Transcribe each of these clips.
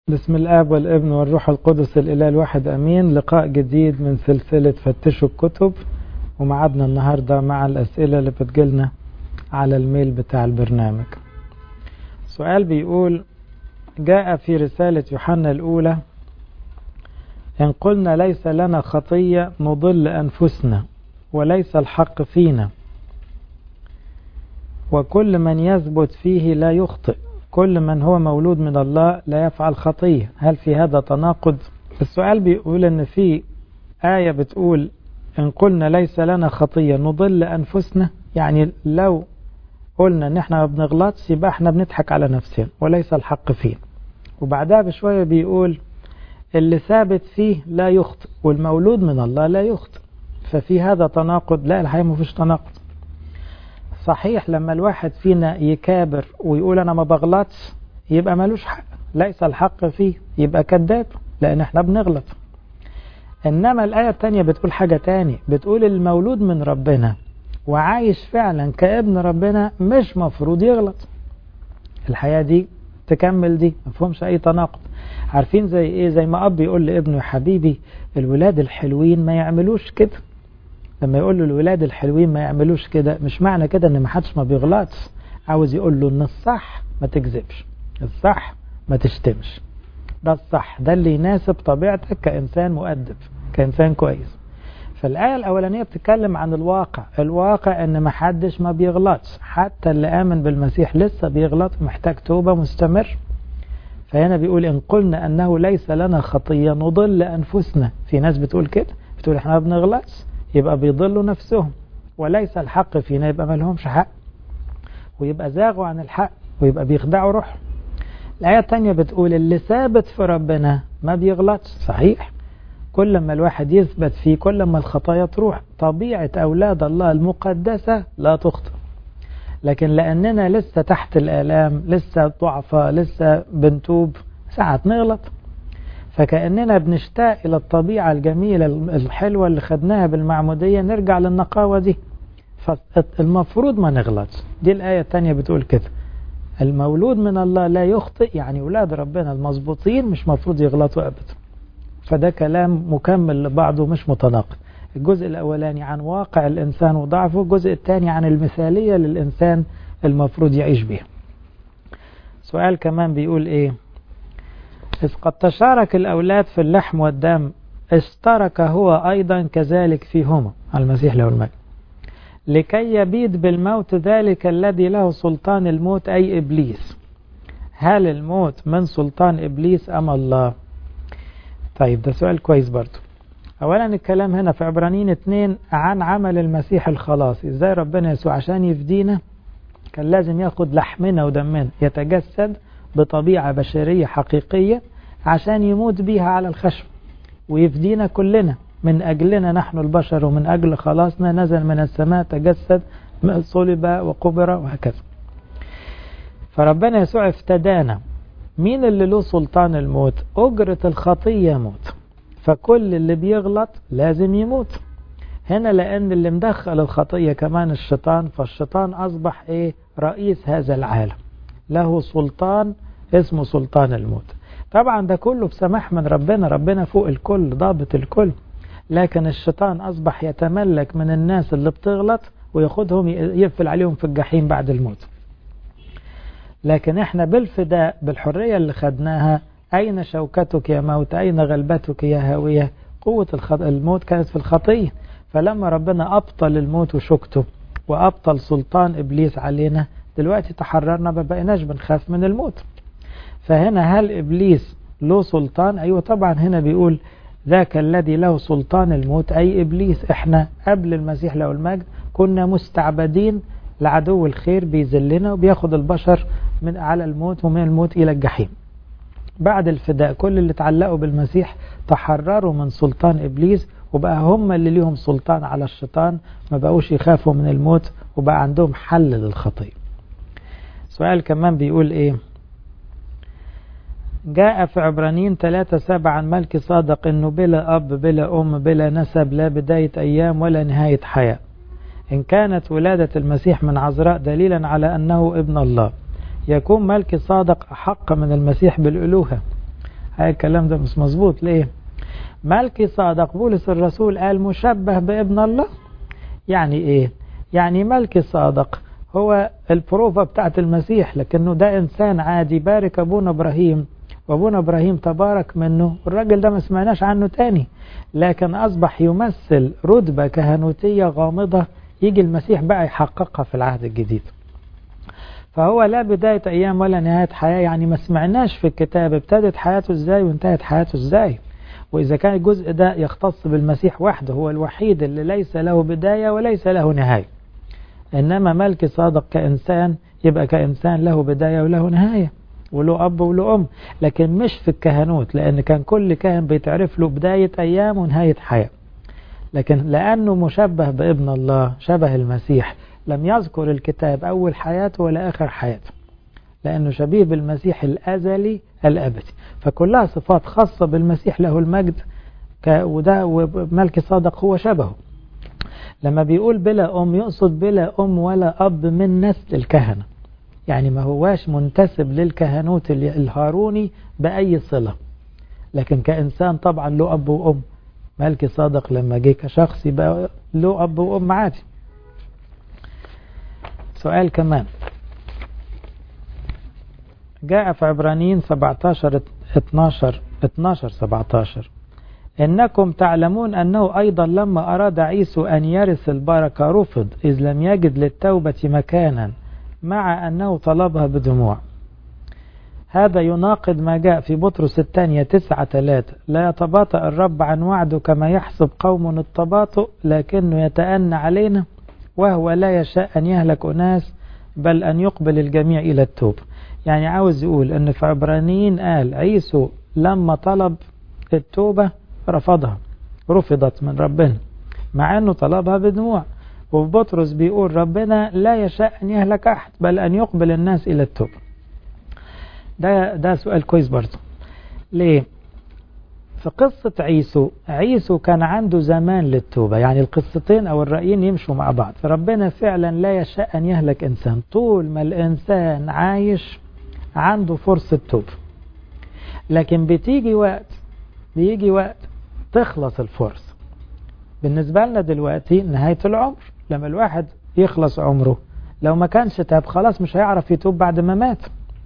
بسم الآب والابن والروح القدس الإله الواحد أمين لقاء جديد من سلسلة فتشوا الكتب ومعادنا النهاردة مع الأسئلة اللي بتجيلنا على الميل بتاع البرنامج سؤال بيقول جاء في رسالة يوحنا الأولى إن قلنا ليس لنا خطية نضل أنفسنا وليس الحق فينا وكل من يثبت فيه لا يخطئ كل من هو مولود من الله لا يفعل خطية هل في هذا تناقض السؤال بيقول ان في آية بتقول إن قلنا ليس لنا خطية نضل أنفسنا يعني لو قلنا ان احنا ما بنغلطش يبقى احنا بنضحك على نفسنا وليس الحق فينا وبعدها بشوية بيقول اللي ثابت فيه لا يخطئ والمولود من الله لا يخطئ ففي هذا تناقض لا الحقيقة ما فيش تناقض صحيح لما الواحد فينا يكابر ويقول انا ما بغلطش يبقى ملوش حق ليس الحق فيه يبقى كذاب لان احنا بنغلط انما الايه الثانيه بتقول حاجه تاني بتقول المولود من ربنا وعايش فعلا كابن ربنا مش مفروض يغلط الحياه دي تكمل دي ما فيهمش اي تناقض عارفين زي ايه زي ما اب يقول لابنه يا حبيبي الولاد الحلوين ما يعملوش كده لما يقول له الولاد الحلوين ما يعملوش كده مش معنى كده ان ما حدش ما بيغلطش عاوز يقول له ان الصح ما تكذبش الصح ما تشتمش ده الصح ده اللي يناسب طبيعتك كإنسان مؤدب كإنسان كويس فالآية الأولانية بتتكلم عن الواقع الواقع ان ما حدش ما بيغلطش حتى اللي آمن بالمسيح لسه بيغلط محتاج توبة مستمر فهنا بيقول إن قلنا أنه ليس لنا خطية نضل أنفسنا في ناس بتقول كده بتقول احنا ما بنغلطش يبقى بيضلوا نفسهم وليس الحق فينا يبقى ما لهمش حق ويبقى زاغوا عن الحق ويبقى بيخدعوا روحهم الآية الثانية بتقول اللي ثابت في ربنا ما بيغلطش صحيح كل ما الواحد يثبت فيه كل ما الخطايا تروح طبيعة أولاد الله المقدسة لا تخطئ لكن لأننا لسه تحت الآلام لسه ضعفاء لسه بنتوب ساعات نغلط فكأننا بنشتاق إلى الطبيعة الجميلة الحلوة اللي خدناها بالمعمودية نرجع للنقاوة دي فالمفروض ما نغلطش دي الآية الثانية بتقول كده المولود من الله لا يخطئ يعني أولاد ربنا المظبوطين مش مفروض يغلطوا أبدا فده كلام مكمل لبعضه مش متناقض الجزء الأولاني عن واقع الإنسان وضعفه الجزء الثاني عن المثالية للإنسان المفروض يعيش بيها سؤال كمان بيقول إيه إذ قد تشارك الأولاد في اللحم والدم اشترك هو أيضا كذلك فيهما المسيح له المجد لكي يبيد بالموت ذلك الذي له سلطان الموت أي إبليس هل الموت من سلطان إبليس أم الله طيب ده سؤال كويس برضو أولا الكلام هنا في عبرانيين اتنين عن عمل المسيح الخلاصي إزاي ربنا يسوع عشان يفدينا كان لازم ياخد لحمنا ودمنا يتجسد بطبيعة بشرية حقيقية عشان يموت بيها على الخشب ويفدينا كلنا من أجلنا نحن البشر ومن أجل خلاصنا نزل من السماء تجسد صلب وقبر وهكذا فربنا يسوع افتدانا مين اللي له سلطان الموت أجرة الخطية موت فكل اللي بيغلط لازم يموت هنا لأن اللي مدخل الخطية كمان الشيطان فالشيطان أصبح إيه رئيس هذا العالم له سلطان اسمه سلطان الموت طبعا ده كله بسماح من ربنا ربنا فوق الكل ضابط الكل لكن الشيطان أصبح يتملك من الناس اللي بتغلط وياخدهم يقفل عليهم في الجحيم بعد الموت لكن احنا بالفداء بالحرية اللي خدناها أين شوكتك يا موت أين غلبتك يا هاوية قوة الموت كانت في الخطية فلما ربنا أبطل الموت وشوكته وأبطل سلطان إبليس علينا دلوقتي تحررنا ما بقيناش بنخاف من الموت فهنا هل إبليس له سلطان أيوة طبعا هنا بيقول ذاك الذي له سلطان الموت أي إبليس إحنا قبل المسيح له المجد كنا مستعبدين لعدو الخير بيذلنا وبياخد البشر من على الموت ومن الموت إلى الجحيم بعد الفداء كل اللي تعلقوا بالمسيح تحرروا من سلطان إبليس وبقى هم اللي ليهم سلطان على الشيطان ما بقوش يخافوا من الموت وبقى عندهم حل للخطيه سؤال كمان بيقول ايه جاء في عبرانيين ثلاثة سبعة عن ملك صادق انه بلا اب بلا ام بلا نسب لا بداية ايام ولا نهاية حياة ان كانت ولادة المسيح من عذراء دليلا على انه ابن الله يكون ملك صادق احق من المسيح بالالوهة هاي الكلام ده مش مظبوط ليه ملكي صادق بولس الرسول قال مشبه بابن الله يعني ايه يعني ملكي صادق هو البروفة بتاعت المسيح لكنه ده انسان عادي بارك ابونا ابراهيم وابونا ابراهيم تبارك منه الراجل ده ما سمعناش عنه تاني لكن اصبح يمثل رتبة كهنوتية غامضة يجي المسيح بقى يحققها في العهد الجديد فهو لا بداية أيام ولا نهاية حياة يعني ما سمعناش في الكتاب ابتدت حياته ازاي وانتهت حياته ازاي وإذا كان الجزء ده يختص بالمسيح وحده هو الوحيد اللي ليس له بداية وليس له نهاية إنما ملك صادق كإنسان يبقى كإنسان له بداية وله نهاية وله أب وله أم لكن مش في الكهنوت لأن كان كل كاهن بيتعرف له بداية أيام ونهاية حياة لكن لأنه مشبه بابن الله شبه المسيح لم يذكر الكتاب أول حياته ولا آخر حياته لأنه شبيه بالمسيح الأزلي الأبدي فكلها صفات خاصة بالمسيح له المجد وده وملك صادق هو شبهه لما بيقول بلا أم يقصد بلا أم ولا أب من نسل الكهنة يعني ما هواش منتسب للكهنوت الهاروني بأي صلة لكن كإنسان طبعا له أب وأم ملك صادق لما جه كشخص يبقى له أب وأم عادي سؤال كمان جاء في عبرانيين 17 12 12 17 إنكم تعلمون أنه أيضا لما أراد عيسو أن يرث البركة رفض إذ لم يجد للتوبة مكانا مع أنه طلبها بدموع هذا يناقض ما جاء في بطرس الثانية تسعة ثلاثة لا يتباطأ الرب عن وعده كما يحسب قوم التباطؤ لكنه يتأنى علينا وهو لا يشاء أن يهلك أناس بل أن يقبل الجميع إلى التوبة يعني عاوز يقول أن في عبرانيين قال عيسو لما طلب التوبة رفضها رفضت من ربنا مع أنه طلبها بدموع وفي بطرس بيقول ربنا لا يشاء أن يهلك أحد بل أن يقبل الناس إلى التوبة ده, ده سؤال كويس برضه ليه في قصة عيسو عيسو كان عنده زمان للتوبة يعني القصتين أو الرأيين يمشوا مع بعض فربنا فعلا لا يشاء أن يهلك إنسان طول ما الإنسان عايش عنده فرصة توبة لكن بتيجي وقت بيجي وقت تخلص الفرصة بالنسبة لنا دلوقتي نهاية العمر لما الواحد يخلص عمره لو ما كانش تاب خلاص مش هيعرف يتوب بعد ما مات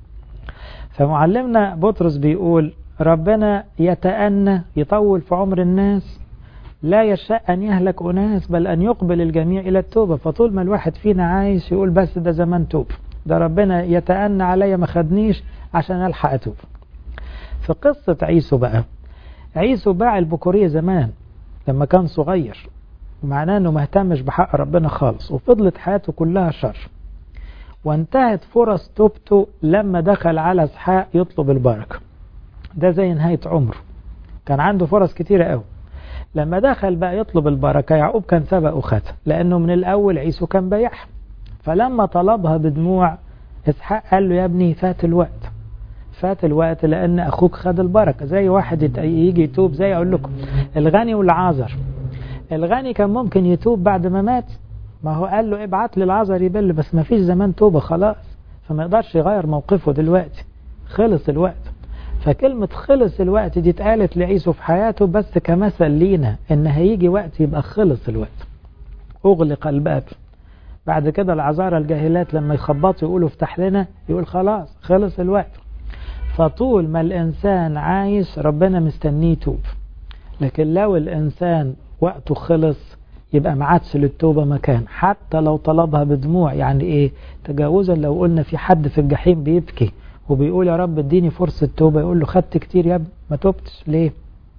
فمعلمنا بطرس بيقول ربنا يتأنى يطول في عمر الناس لا يشاء أن يهلك أناس بل أن يقبل الجميع إلى التوبة فطول ما الواحد فينا عايش يقول بس ده زمان توب ده ربنا يتأنى عليا ما خدنيش عشان ألحق أتوب في قصة عيسو بقى عيسو باع البكورية زمان لما كان صغير معناه أنه ما اهتمش بحق ربنا خالص وفضلت حياته كلها شر وانتهت فرص توبته لما دخل على اسحاق يطلب البركة ده زي نهاية عمره كان عنده فرص كتيرة قوي لما دخل بقى يطلب البركة يعقوب كان سبق وختم لأنه من الأول عيسو كان بيعها فلما طلبها بدموع اسحاق قال له يا ابني فات الوقت فات الوقت لأن أخوك خد البركة زي واحد يجي يتوب زي أقول لكم الغني والعازر الغني كان ممكن يتوب بعد ما مات ما هو قال له ابعت لي العذر يبل بس ما فيش زمان توبة خلاص فما يقدرش يغير موقفه دلوقتي خلص الوقت فكلمة خلص الوقت دي اتقالت لعيسو في حياته بس كمثل لينا ان هيجي وقت يبقى خلص الوقت اغلق الباب بعد كده العذارى الجاهلات لما يخبطوا يقولوا افتح لنا يقول خلاص خلص الوقت فطول ما الانسان عايش ربنا مستنيه يتوب لكن لو الانسان وقته خلص يبقى ما عادش للتوبة مكان حتى لو طلبها بدموع يعني ايه تجاوزا لو قلنا في حد في الجحيم بيبكي وبيقول يا رب اديني فرصة توبة يقول له خدت كتير يا ابني ما توبتش ليه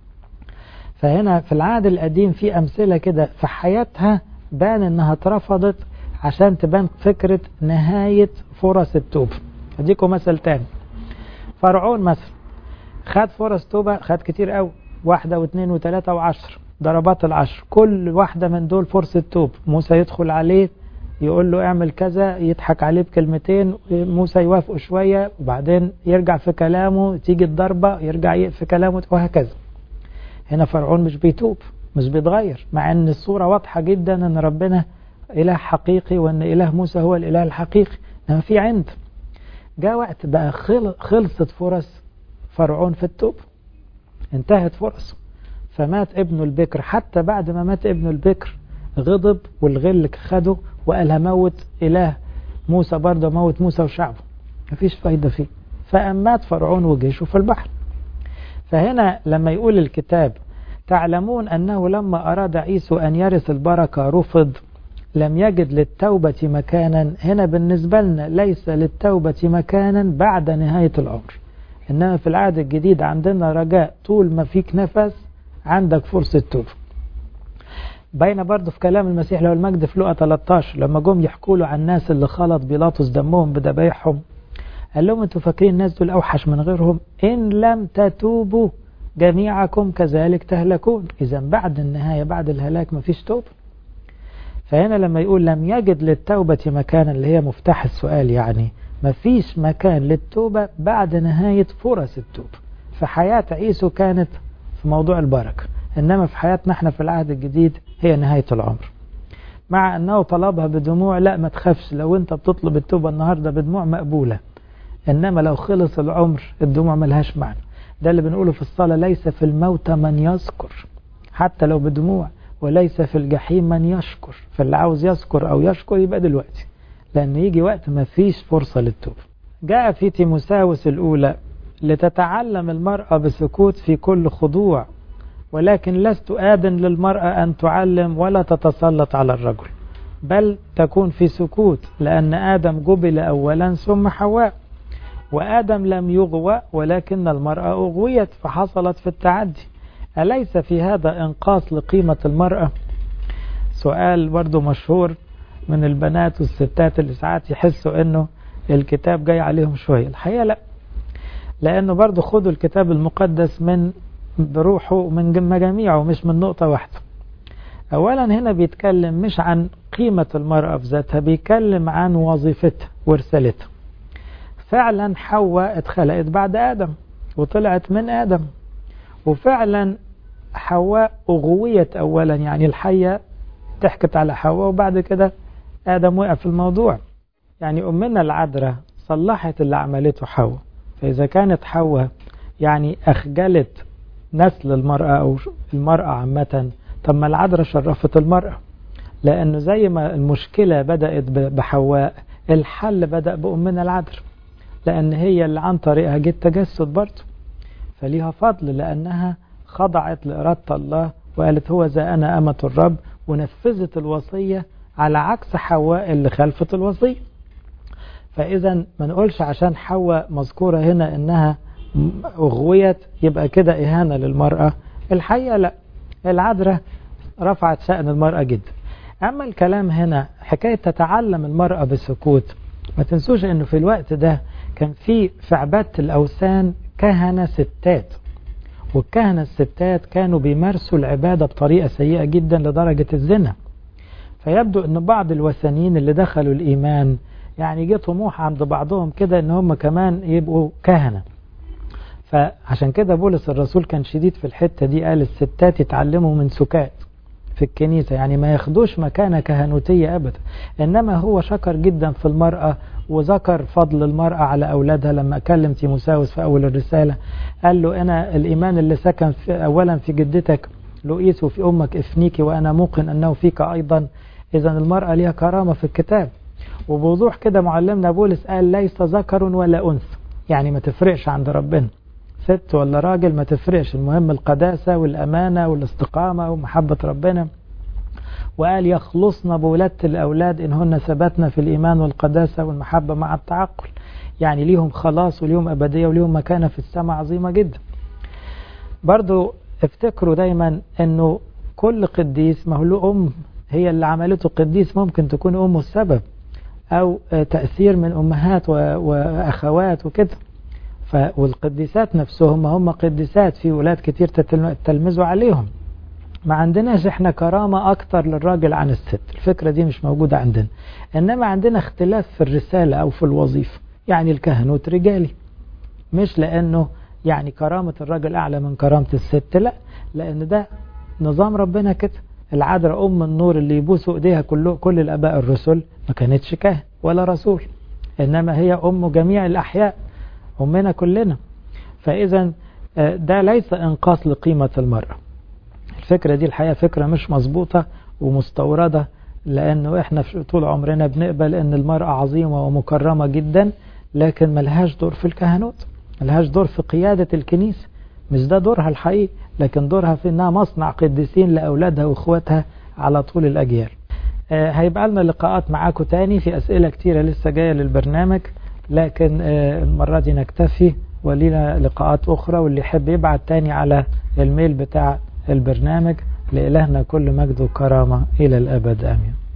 فهنا في العهد القديم في أمثلة كده في حياتها بان انها اترفضت عشان تبان فكرة نهاية فرص التوبة اديكم مثل تاني فرعون مثلا خد فرص توبة خد كتير قوي واحدة واثنين وثلاثة وعشر ضربات العشر كل واحدة من دول فرصة توب موسى يدخل عليه يقول له اعمل كذا يضحك عليه بكلمتين موسى يوافقه شوية وبعدين يرجع في كلامه تيجي الضربة يرجع في كلامه وهكذا هنا فرعون مش بيتوب مش بيتغير مع ان الصورة واضحة جدا ان ربنا اله حقيقي وان اله موسى هو الاله الحقيقي انما في عند جاء وقت بقى خلصت فرص فرعون في التوب انتهت فرصه فمات ابنه البكر حتى بعد ما مات ابنه البكر غضب والغل خده وقال هموت إله موسى برضه موت موسى وشعبه مفيش فايدة فيه فأم مات فرعون وجيشه في البحر فهنا لما يقول الكتاب تعلمون أنه لما أراد عيسو أن يرث البركة رفض لم يجد للتوبة مكانا هنا بالنسبة لنا ليس للتوبة مكانا بعد نهاية العمر إنما في العهد الجديد عندنا رجاء طول ما فيك نفس عندك فرصة توبة باينه برضه في كلام المسيح له المجد في لقا 13 لما جم يحكوا له عن الناس اللي خلط بيلاطس دمهم بذبايحهم قال لهم انتوا فاكرين الناس دول اوحش من غيرهم ان لم تتوبوا جميعكم كذلك تهلكون اذا بعد النهايه بعد الهلاك مفيش توبه فهنا لما يقول لم يجد للتوبة مكانا اللي هي مفتاح السؤال يعني مفيش مكان للتوبة بعد نهاية فرص التوبة فحياة عيسو كانت في موضوع البركة إنما في حياتنا احنا في العهد الجديد هي نهاية العمر مع أنه طلبها بدموع لا ما تخافش لو أنت بتطلب التوبة النهاردة بدموع مقبولة إنما لو خلص العمر الدموع ملهاش معنى ده اللي بنقوله في الصلاة ليس في الموت من يذكر حتى لو بدموع وليس في الجحيم من يشكر فاللي عاوز يذكر أو يشكر يبقى دلوقتي لأن يجي وقت ما فيش فرصة للتوبة جاء في تيموساوس الأولى لتتعلم المرأة بسكوت في كل خضوع ولكن لست آذن للمرأة أن تعلم ولا تتسلط على الرجل بل تكون في سكوت لأن آدم جبل أولا ثم حواء وآدم لم يغوى ولكن المرأة أغويت فحصلت في التعدي أليس في هذا إنقاص لقيمة المرأة سؤال برضو مشهور من البنات والستات اللي ساعات يحسوا أنه الكتاب جاي عليهم شوية الحقيقة لا لأنه برضو خدوا الكتاب المقدس من بروحه من مجاميعه مش من نقطة واحدة أولا هنا بيتكلم مش عن قيمة المرأة في ذاتها بيتكلم عن وظيفتها ورسالتها فعلا حواء اتخلقت بعد آدم وطلعت من آدم وفعلا حواء أغويت أولا يعني الحية ضحكت على حواء وبعد كده آدم وقع في الموضوع يعني أمنا العذراء صلحت اللي عملته حواء فإذا كانت حواء يعني أخجلت نسل المرأة أو المرأة عامة طب ما العذراء شرفت المرأة لأنه زي ما المشكلة بدأت بحواء الحل بدأ بأمنا العذراء لأن هي اللي عن طريقها جه التجسد برضه فليها فضل لأنها خضعت لإرادة الله وقالت هو ذا أنا أمة الرب ونفذت الوصية على عكس حواء اللي خلفت الوصية فإذا ما نقولش عشان حواء مذكورة هنا إنها أغويت يبقى كده إهانة للمرأة الحقيقة لا العذراء رفعت شأن المرأة جدا أما الكلام هنا حكاية تتعلم المرأة بالسكوت ما تنسوش أنه في الوقت ده كان في في عبادة الأوثان كهنة ستات والكهنة الستات كانوا بيمارسوا العبادة بطريقة سيئة جدا لدرجة الزنا فيبدو أن بعض الوثنيين اللي دخلوا الإيمان يعني جه طموح عند بعضهم كده أن هم كمان يبقوا كهنة فعشان كده بولس الرسول كان شديد في الحتة دي قال الستات يتعلموا من سكات في الكنيسة يعني ما ياخدوش مكانة كهنوتية أبدا إنما هو شكر جدا في المرأة وذكر فضل المرأة على أولادها لما كلم تيموساوس في أول الرسالة قال له أنا الإيمان اللي سكن في أولا في جدتك لؤيس وفي أمك إفنيكي وأنا موقن أنه فيك أيضا إذا المرأة ليها كرامة في الكتاب وبوضوح كده معلمنا بولس قال ليس ذكر ولا أنثى يعني ما تفرقش عند ربنا ست ولا راجل ما تفرقش المهم القداسة والأمانة والاستقامة ومحبة ربنا وقال يخلصنا بولادة الأولاد إنهن ثبتنا في الإيمان والقداسة والمحبة مع التعقل يعني ليهم خلاص وليهم أبدية وليهم مكانة في السماء عظيمة جدا برضو افتكروا دايما أنه كل قديس ما هو له أم هي اللي عملته قديس ممكن تكون أمه السبب أو تأثير من أمهات وأخوات وكده والقديسات نفسهم هم قديسات في ولاد كتير تلمذوا عليهم ما عندناش احنا كرامة اكتر للراجل عن الست الفكرة دي مش موجودة عندنا انما عندنا اختلاف في الرسالة او في الوظيفة يعني الكهنوت رجالي مش لانه يعني كرامة الراجل اعلى من كرامة الست لا لان ده نظام ربنا كده العذراء ام النور اللي يبوسوا ايديها كل كل الاباء الرسل ما كانتش كاهن ولا رسول انما هي ام جميع الاحياء أمنا كلنا فإذا ده ليس انقاص لقيمة المرأة الفكرة دي الحقيقة فكرة مش مظبوطة ومستوردة لأنه إحنا في طول عمرنا بنقبل أن المرأة عظيمة ومكرمة جدا لكن ملهاش دور في الكهنوت ملهاش دور في قيادة الكنيسة مش ده دورها الحقيقي لكن دورها في أنها مصنع قديسين لأولادها وإخواتها على طول الأجيال آه هيبقى لنا لقاءات معاكم تاني في أسئلة كتيرة لسه جاية للبرنامج لكن آه المرة دي نكتفي ولينا لقاءات أخرى واللي يحب يبعت تاني على الميل بتاع البرنامج لإلهنا كل مجد وكرامة إلى الأبد آمين